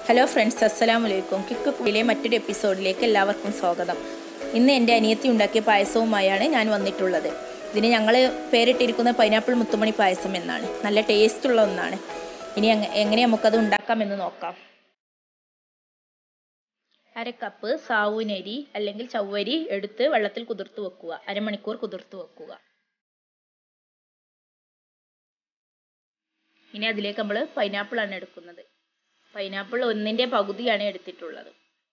Hello friends അസ്സലാമു അലൈക്കും kick കുയിലെ മറ്റൊരു എപ്പിസോഡിലേക്ക് എല്ലാവർക്കും സ്വാഗതം ഇന്ന് എൻ്റെ അനിയത്തി ഉണ്ടാക്കിയ പായസവുമായാണ് ഞാൻ വന്നിട്ടുള്ളത് ഇതിന് ഞങ്ങൾ പേരിട്ടിരിക്കുന്ന പൈനാപ്പിൾ മുത്തുമണി പായസം എന്നാണ് നല്ല ടേസ്റ്റുള്ള ഒന്നാണ് ഇനി എങ്ങ- എങ്ങനെ നമുക്കത് ഉണ്ടാക്കാമെന്ന് നോക്കാം അര കപ്പ് സാവുനരി അല്ലെങ്കിൽ ചവ്വരി എടുത്ത് വെള്ളത്തിൽ കുതിർത്ത് വെക്കുക അരമണിക്കൂർ കുതിർത്ത് വെക്കുക ഇനി അതിലേക്ക് നമ്മൾ പൈനാപ്പിൾ ആണ് എടുക്കുന്നത് പൈനാപ്പിൾ ഒന്നിന്റെ പകുതിയാണ് എടുത്തിട്ടുള്ളത്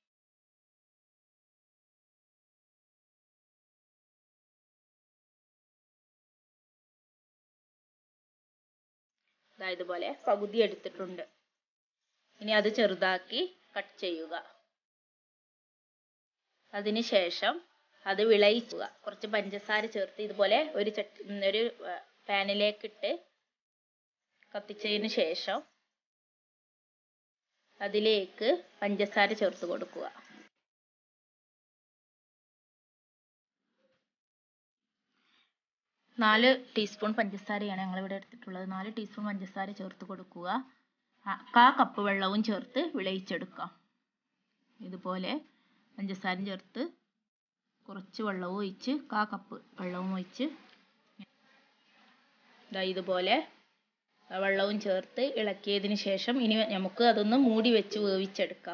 ദാ ഇതുപോലെ പകുതി എടുത്തിട്ടുണ്ട് ഇനി അത് ചെറുതാക്കി കട്ട് ചെയ്യുക അതിനുശേഷം അത് വിളയിക്കുക കുറച്ച് പഞ്ചസാര ചേർത്ത് ഇതുപോലെ ഒരു ചട്ടി ഉം, ഒരു പാനിലേക്കിട്ട് കത്തിച്ചതിന് ശേഷം അതിലേക്ക് പഞ്ചസാര ചേർത്ത് കൊടുക്കുക നാല് ടീസ്പൂൺ പഞ്ചസാരയാണ് ഞങ്ങൾ ഇവിടെ എടുത്തിട്ടുള്ളത് നാല് ടീസ്പൂൺ പഞ്ചസാര ചേർത്ത് കൊടുക്കുക ആ, കാ കപ്പ് വെള്ളവും ചേർത്ത് വിളയിച്ചെടുക്കാം ഇതുപോലെ പഞ്ചസാര ചേർത്ത് കുറച്ച് വെള്ളവും ഒഴിച്ച് കാ കപ്പ് വെള്ളവും ഒഴിച്ച് ദാ ഇതുപോലെ ആ വെള്ളവും ചേർത്ത് ഇളക്കിയതിന് ശേഷം ഇനി നമുക്ക് അതൊന്ന് മൂടി വെച്ച് വേവിച്ചെടുക്കാം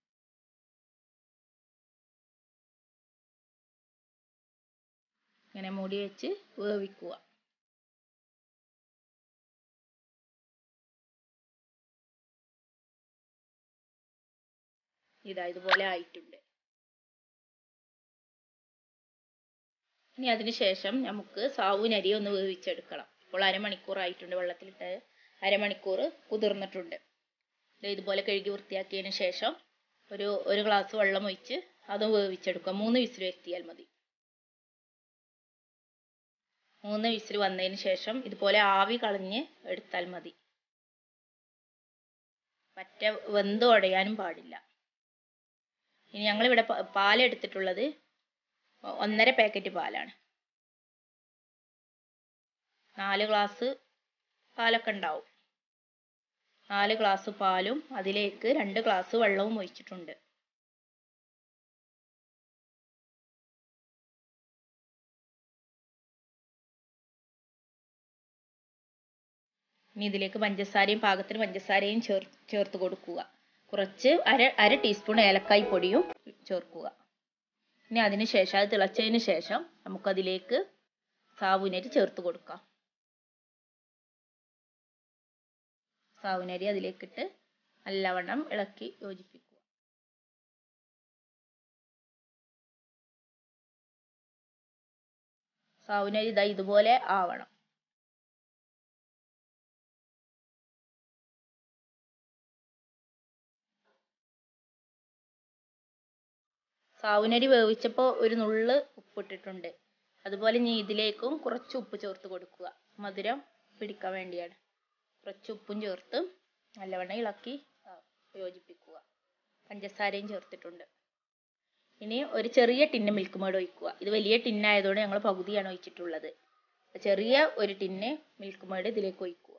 ഇങ്ങനെ മൂടി വെച്ച് വേവിക്കുക ഇതാ ഇതുപോലെ ആയിട്ടുണ്ട് ഇനി അതിന് ശേഷം നമുക്ക് സാവൂനരി ഒന്ന് വേവിച്ചെടുക്കണം ഇപ്പോൾ അരമണിക്കൂർ ആയിട്ടുണ്ട് വെള്ളത്തിലിട്ട് അരമണിക്കൂർ കുതിർന്നിട്ടുണ്ട് ദേ ഇതുപോലെ കഴുകി വൃത്തിയാക്കിയതിന് ശേഷം ഒരു ഒരു ഗ്ലാസ് വെള്ളം ഒഴിച്ച് അത് വേവിച്ചെടുക്കുക മൂന്ന് വിസിൽ വരുത്തിയാൽ മതി മൂന്ന് വിസിൽ വന്നതിന് ശേഷം ഇതുപോലെ ആവി കളഞ്ഞ് എടുത്താൽ മതി പറ്റ വെന്ത് ഉടയാനും പാടില്ല ഇനി ഞങ്ങളിവിടെ പ- പാല് എടുത്തിട്ടുള്ളത് ഒന്നര പാക്കറ്റ് പാലാണ് നാല് ഗ്ലാസ് പാലൊക്കെ ഉണ്ടാവും നാല് ഗ്ലാസ് പാലും അതിലേക്ക് രണ്ട് ഗ്ലാസ് വെള്ളവും ഒഴിച്ചിട്ടുണ്ട് ഇനി ഇതിലേക്ക് പഞ്ചസാരയും പാകത്തിന് പഞ്ചസാരയും ചേർ ചേർത്ത് കൊടുക്കുക കുറച്ച് അര അര ടീസ്പൂൺ ഏലക്കായ് പൊടിയും ചേർക്കുക ഇനി അതിന് ശേഷം അത് തിളച്ചതിന് ശേഷം നമുക്കതിലേക്ക് സാവുനരി ചേർത്ത് കൊടുക്കാം സാവുനരി അതിലേക്കിട്ട് നല്ലവണ്ണം ഇളക്കി യോജിപ്പിക്കുക സാവുനരി ഇതാ ഇതുപോലെ ആവണം സാവുനരി വേവിച്ചപ്പോൾ ഒരു നുള്ള് ഉപ്പിട്ടിട്ടുണ്ട് അതുപോലെ ഇനി ഇതിലേക്കും കുറച്ച് ഉപ്പ് ചേർത്ത് കൊടുക്കുക മധുരം പിടിക്കാൻ വേണ്ടിയാണ് കുറച്ച് ഉപ്പും ചേർത്ത് നല്ലവണ്ണം ഇളക്കി ആ, യോജിപ്പിക്കുക പഞ്ചസാരയും ചേർത്തിട്ടുണ്ട് ഇനി ഒരു ചെറിയ ടിന്ന് മിൽക്ക് മേഡ് ഒഴിക്കുക ഇത് വലിയ ടിന്നായതുകൊണ്ട് ഞങ്ങൾ പകുതിയാണ് ഒഴിച്ചിട്ടുള്ളത് ചെറിയ ഒരു ടിന്ന് മിൽക്ക് മേഡ് ഇതിലേക്ക് ഒഴിക്കുക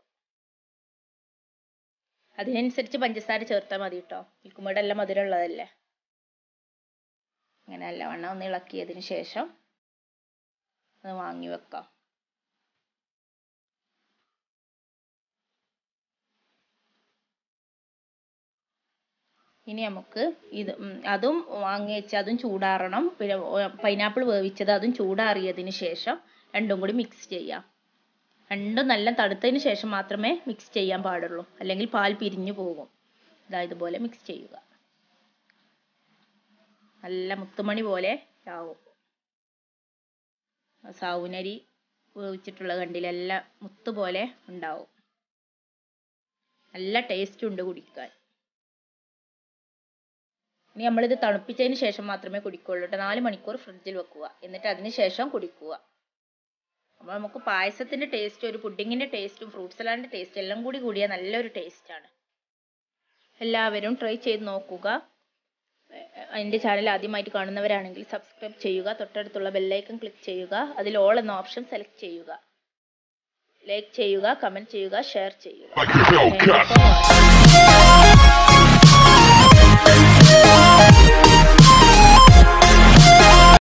അതിനനുസരിച്ച് പഞ്ചസാര ചേർത്താൽ മതി കേട്ടോ മിൽക്ക് മേഡ് എല്ലാം മധുരം ഉള്ളതല്ലേ ഇങ്ങനെ നല്ലവണ്ണം ഒന്ന് ഇളക്കിയതിന് ശേഷം അത് വാങ്ങി വെക്കാം ഇനി നമുക്ക് ഇത് ഉം, അതും വാങ്ങി വെച്ച് അതും ചൂടാറണം പിന്നെ പൈനാപ്പിൾ വേവിച്ചത് അതും ചൂടാറിയതിന് ശേഷം രണ്ടും കൂടി മിക്സ് ചെയ്യാം രണ്ടും നല്ല തണുത്തതിന് ശേഷം മാത്രമേ മിക്സ് ചെയ്യാൻ പാടുള്ളൂ അല്ലെങ്കിൽ പാൽ പിരിഞ്ഞു പോകും ഇതാ ഇതുപോലെ മിക്സ് ചെയ്യുക നല്ല മുത്തുമണി പോലെ ആവും സാവുനരി വേവിച്ചിട്ടുള്ള കണ്ടില്ല എല്ലാം മുത്ത് പോലെ ഉണ്ടാവും നല്ല ടേസ്റ്റ് ഉണ്ട് കുടിക്കാൻ ഇനി നമ്മളിത് തണുപ്പിച്ചതിന് ശേഷം മാത്രമേ കുടിക്കുള്ളൂ കേട്ടോ നാല് മണിക്കൂർ ഫ്രിഡ്ജിൽ വെക്കുക എന്നിട്ട് അതിന് ശേഷം കുടിക്കുക അപ്പോൾ നമുക്ക് പായസത്തിന്റെ ടേസ്റ്റ് ഒരു പുഡിങ്ങിന്റെ ടേസ്റ്റും ഫ്രൂട്ട് സലാഡിന്റെ ടേസ്റ്റ് എല്ലാം കൂടി കൂടിയ നല്ലൊരു ടേസ്റ്റ് ആണ് എല്ലാവരും ട്രൈ ചെയ്ത് നോക്കുക എൻ്റെ ചാനൽ ആദ്യമായിട്ട് കാണുന്നവരാണെങ്കിൽ സബ്സ്ക്രൈബ് ചെയ്യുക തൊട്ടടുത്തുള്ള ബെല്ലൈക്കൺ ക്ലിക്ക് ചെയ്യുക അതിൽ ഓൾ എന്ന ഓപ്ഷൻ സെലക്ട് ചെയ്യുക ലൈക്ക് ചെയ്യുക കമന്റ് ചെയ്യുക ഷെയർ ചെയ്യുക Like a Hellcat. Thank you for watching.